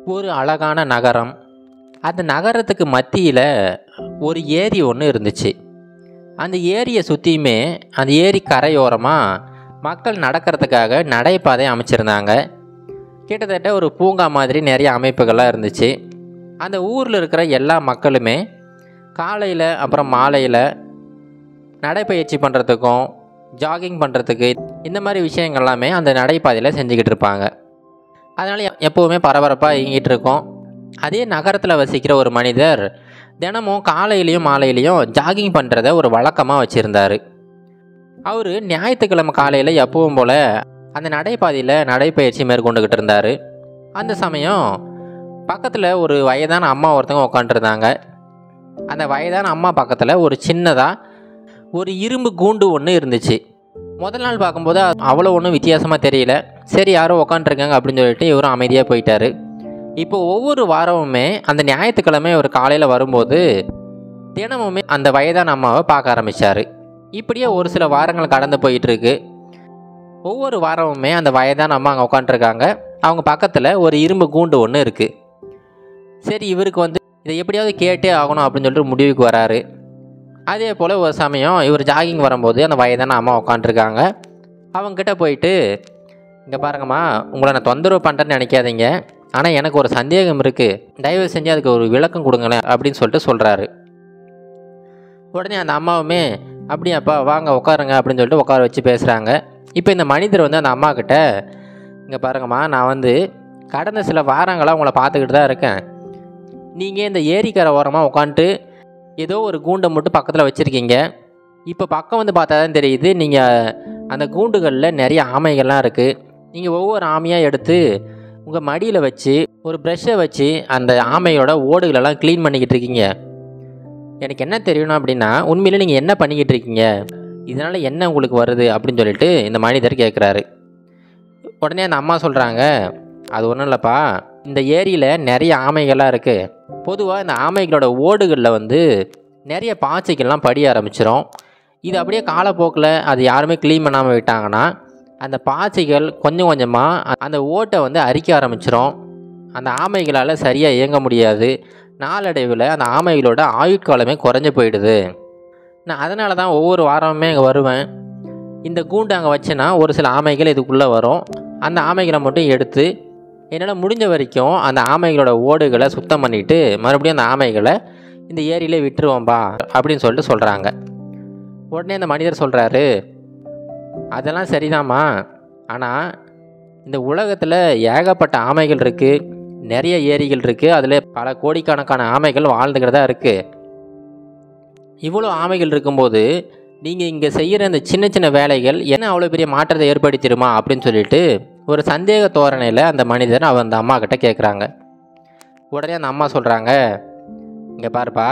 ஒரு அழகான நகரம் அந்த நகரத்துக்கு மத்தியில் ஒரு ஏரி ஒன்று இருந்துச்சு அந்த ஏரியை சுற்றியுமே அந்த ஏரி கரையோரமாக மக்கள் நடக்கிறதுக்காக நடைபாதை அமைச்சிருந்தாங்க கிட்டத்தட்ட ஒரு பூங்கா மாதிரி நிறைய அமைப்புகள்லாம் இருந்துச்சு அந்த ஊரில் இருக்கிற எல்லா மக்களுமே காலையில் அப்புறம் மாலையில் நடைப்பயிற்சி பண்ணுறதுக்கும் ஜாகிங் பண்ணுறதுக்கு இந்த மாதிரி விஷயங்கள் எல்லாமே அந்த நடைபாதையில் செஞ்சுக்கிட்டு இருப்பாங்க அதனால் எ- எப்போவுமே பரபரப்பாக இயங்கிட்டு இருக்கோம் அதே நகரத்தில் வசிக்கிற ஒரு மனிதர் தினமும் காலையிலையும் மாலையிலையும் ஜாகிங் பண்ணுறத ஒரு வழக்கமாக வச்சுருந்தார் அவர் ஞாயிற்றுக்கிழமை காலையில் எப்பவும் போல் அந்த நடைபாதையில் நடைப்பயிற்சி மேற்கொண்டுக்கிட்டு இருந்தார் அந்த சமயம் பக்கத்தில் ஒரு வயதான அம்மா ஒருத்தவங்க உட்காந்துருந்தாங்க அந்த வயதான அம்மா பக்கத்தில் ஒரு சின்னதாக ஒரு இரும்பு கூண்டு ஒன்று இருந்துச்சு முதல் நாள் பார்க்கும்போது அது அவ்வளோ ஒன்றும் வித்தியாசமாக தெரியல சரி யாரோ உக்காண்ட்ருக்காங்க அப்படின்னு சொல்லிட்டு இவரும் அமைதியாக போயிட்டாரு இப்போ ஒவ்வொரு வாரமுமே அந்த ஞாயிற்றுக்கிழமை ஒரு காலையில் வரும்போது தினமுமே அந்த வயதான அம்மாவை பார்க்க ஆரம்பித்தார் இப்படியே ஒரு சில வாரங்கள் கடந்து போயிட்டு இருக்கு ஒவ்வொரு வாரமுமே அந்த வயதான அம்மா அங்கே உட்காண்ட்ருக்காங்க அவங்க பக்கத்தில் ஒரு இரும்பு கூண்டு ஒன்று இருக்குது சரி இவருக்கு வந்து இதை எப்படியாவது கேட்டே ஆகணும் அப்படின்னு சொல்லிட்டு முடிவுக்கு வராரு அதே போல் ஒரு சமயம் இவர் ஜாகிங் வரும்போது அந்த வயதான அம்மா உட்காண்ட்ருக்காங்க அவங்கக்கிட்ட போயிட்டு இங்கே பாருங்கம்மா உங்களை நான் தொந்தரவு பண்ணுறேன்னு நினைக்காதீங்க ஆனால் எனக்கு ஒரு சந்தேகம் இருக்குது தயவு செஞ்சு அதுக்கு ஒரு விளக்கம் கொடுங்களேன் அப்படின்னு சொல்லிட்டு சொல்கிறாரு உடனே அந்த அம்மாவுமே அப்படியாப்பா வாங்க உட்காருங்க அப்படின்னு சொல்லிட்டு உட்கார வச்சு பேசுகிறாங்க இப்போ இந்த மனிதர் வந்து அந்த அம்மா கிட்ட இங்கே பாருங்கம்மா நான் வந்து கடந்த சில வாரங்களாக உங்களை பார்த்துக்கிட்டு தான் இருக்கேன் நீங்கள் இந்த ஏரிக்கரை ஓரமாக உட்காந்துட்டு ஏதோ ஒரு கூண்டை மட்டும் பக்கத்தில் வச்சுருக்கீங்க இப்போ பக்கம் வந்து பார்த்தா தான் தெரியுது நீங்கள் அந்த கூண்டுகளில் நிறைய ஆமைகள்லாம் இருக்குது நீங்கள் ஒவ்வொரு ஆமையாக எடுத்து உங்கள் மடியில் வச்சு ஒரு ப்ரெஷ்ஷை வச்சு அந்த ஆமையோட ஓடுகளெல்லாம் க்ளீன் பண்ணிக்கிட்டு இருக்கீங்க எனக்கு என்ன தெரியணும் அப்படின்னா உண்மையிலே நீங்கள் என்ன பண்ணிக்கிட்டு இருக்கீங்க இதனால் என்ன உங்களுக்கு வருது அப்படின்னு சொல்லிட்டு இந்த மனிதர் கேட்குறாரு உடனே அந்த அம்மா சொல்கிறாங்க அது ஒன்றும் இல்லைப்பா இந்த ஏரியில் நிறைய ஆமைகள்லாம் இருக்குது பொதுவாக இந்த ஆமைகளோட ஓடுகளில் வந்து நிறைய பாச்சைகள்லாம் படிய ஆரம்பிச்சிரும் இது அப்படியே காலப்போக்கில் அது யாருமே க்ளீன் பண்ணாமல் விட்டாங்கன்னா அந்த பாச்சைகள் கொஞ்சம் கொஞ்சமாக அந்த ஓட்டை வந்து அரிக்க ஆரம்பிச்சிரும் அந்த ஆமைகளால் சரியாக இயங்க முடியாது நாளடைவில் அந்த ஆமைகளோட ஆயுட்காலமே குறைஞ்சு போயிடுது நான் அதனால தான் ஒவ்வொரு வாரமுமே அங்கே வருவேன் இந்த கூண்டு அங்கே வச்சேன்னா ஒரு சில ஆமைகள் இதுக்குள்ளே வரும் அந்த ஆமைகளை மட்டும் எடுத்து என்னால் முடிஞ்ச வரைக்கும் அந்த ஆமைகளோட ஓடுகளை சுத்தம் பண்ணிவிட்டு மறுபடியும் அந்த ஆமைகளை இந்த ஏரியிலே விட்டுருவோம்பா அப்படின்னு சொல்லிட்டு சொல்கிறாங்க உடனே அந்த மனிதர் சொல்கிறாரு அதெல்லாம் சரிதாம்மா ஆனால் இந்த உலகத்தில் ஏகப்பட்ட ஆமைகள் இருக்குது நிறைய ஏரிகள் இருக்குது அதில் பல கோடிக்கணக்கான ஆமைகள் வாழ்ந்துக்கிட்டு தான் இருக்குது இவ்வளோ ஆமைகள் இருக்கும்போது நீங்கள் இங்கே செய்கிற இந்த சின்ன சின்ன வேலைகள் என்ன அவ்வளோ பெரிய மாற்றத்தை ஏற்படுத்திடுமா அப்படின்னு சொல்லிட்டு ஒரு சந்தேக தோரணையில் அந்த மனிதர் அவன் அந்த அம்மா கிட்ட கேட்குறாங்க உடனே அந்த அம்மா சொல்கிறாங்க இங்கே பாருப்பா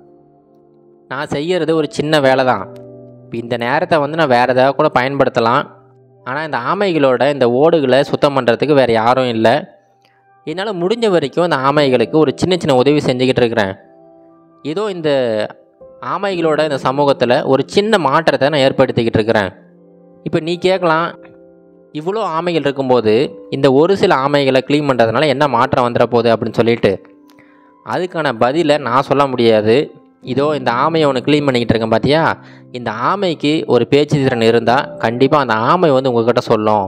நான் செய்கிறது ஒரு சின்ன வேலை தான் இப்போ இந்த நேரத்தை வந்து நான் வேறு ஏதாவது கூட பயன்படுத்தலாம் ஆனால் இந்த ஆமைகளோட இந்த ஓடுகளை சுத்தம் பண்ணுறதுக்கு வேறு யாரும் இல்லை என்னால் முடிஞ்ச வரைக்கும் இந்த ஆமைகளுக்கு ஒரு சின்ன சின்ன உதவி செஞ்சுக்கிட்டு இருக்கிறேன் ஏதோ இந்த ஆமைகளோட இந்த சமூகத்தில் ஒரு சின்ன மாற்றத்தை நான் ஏற்படுத்திக்கிட்டு இருக்கிறேன் இப்போ நீ கேட்கலாம் இவ்வளோ ஆமைகள் இருக்கும்போது இந்த ஒரு சில ஆமைகளை க்ளீன் பண்ணுறதுனால என்ன மாற்றம் வந்துட போகுது அப்படின்னு சொல்லிட்டு அதுக்கான பதிலை நான் சொல்ல முடியாது இதோ இந்த ஆமையை ஒன்று க்ளீன் பண்ணிக்கிட்டு இருக்கேன் பார்த்தியா இந்த ஆமைக்கு ஒரு பேச்சு திறன் இருந்தால் கண்டிப்பாக அந்த ஆமை வந்து உங்ககிட்ட சொல்லும்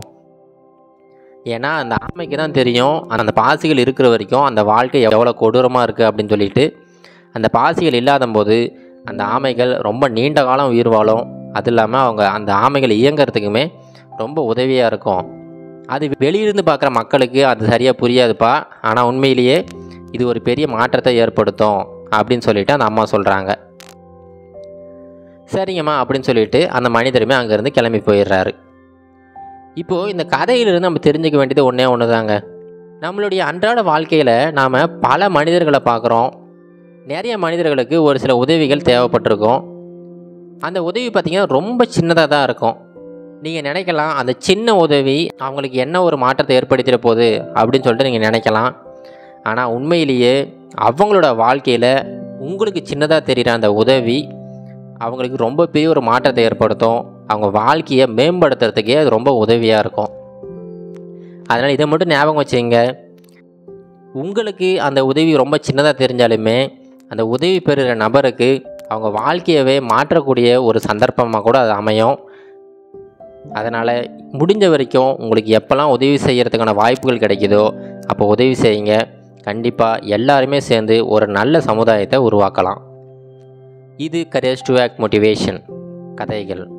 ஏன்னா அந்த ஆமைக்கு தான் தெரியும் அந்த பாசிகள் இருக்கிற வரைக்கும் அந்த வாழ்க்கை எவ்வளோ கொடூரமாக இருக்குது அப்படின்னு சொல்லிட்டு அந்த பாசிகள் இல்லாத போது அந்த ஆமைகள் ரொம்ப நீண்ட காலம் உயிர் வாழும் அது இல்லாமல் அவங்க அந்த ஆமைகள் இயங்கிறதுக்குமே ரொம்ப உதவியாக இருக்கும் அது வெளியிருந்து பார்க்குற மக்களுக்கு அது சரியாக புரியாதுப்பா ஆனால் உண்மையிலேயே இது ஒரு பெரிய மாற்றத்தை ஏற்படுத்தும் அப்படின்னு சொல்லிட்டு அந்த அம்மா சொல்கிறாங்க சரிங்கம்மா அப்படின்னு சொல்லிட்டு அந்த மனிதருமே அங்கேருந்து கிளம்பி போயிடுறாரு இப்போது இந்த கதையிலிருந்து நம்ம தெரிஞ்சுக்க வேண்டியது ஒன்றே ஒன்று தாங்க நம்மளுடைய அன்றாட வாழ்க்கையில் நாம் பல மனிதர்களை பார்க்குறோம் நிறைய மனிதர்களுக்கு ஒரு சில உதவிகள் தேவைப்பட்டிருக்கும் அந்த உதவி பார்த்திங்கன்னா ரொம்ப சின்னதாக தான் இருக்கும் நீங்கள் நினைக்கலாம் அந்த சின்ன உதவி அவங்களுக்கு என்ன ஒரு மாற்றத்தை ஏற்படுத்திட போகுது அப்படின்னு சொல்லிட்டு நீங்கள் நினைக்கலாம் ஆனால் உண்மையிலேயே அவங்களோட வாழ்க்கையில் உங்களுக்கு சின்னதாக தெரிகிற அந்த உதவி அவங்களுக்கு ரொம்ப பெரிய ஒரு மாற்றத்தை ஏற்படுத்தும் அவங்க வாழ்க்கையை மேம்படுத்துறதுக்கே அது ரொம்ப உதவியாக இருக்கும் அதனால் இதை மட்டும் ஞாபகம் வச்சுங்க உங்களுக்கு அந்த உதவி ரொம்ப சின்னதாக தெரிஞ்சாலுமே அந்த உதவி பெறுகிற நபருக்கு அவங்க வாழ்க்கையவே மாற்றக்கூடிய ஒரு சந்தர்ப்பமாக கூட அது அமையும் அதனால் முடிஞ்ச வரைக்கும் உங்களுக்கு எப்போல்லாம் உதவி செய்கிறதுக்கான வாய்ப்புகள் கிடைக்குதோ அப்போ உதவி செய்யுங்க கண்டிப்பாக எல்லாருமே சேர்ந்து ஒரு நல்ல சமுதாயத்தை உருவாக்கலாம் இது கரேஜ் டு ஆக்ட் மோட்டிவேஷன் கதைகள்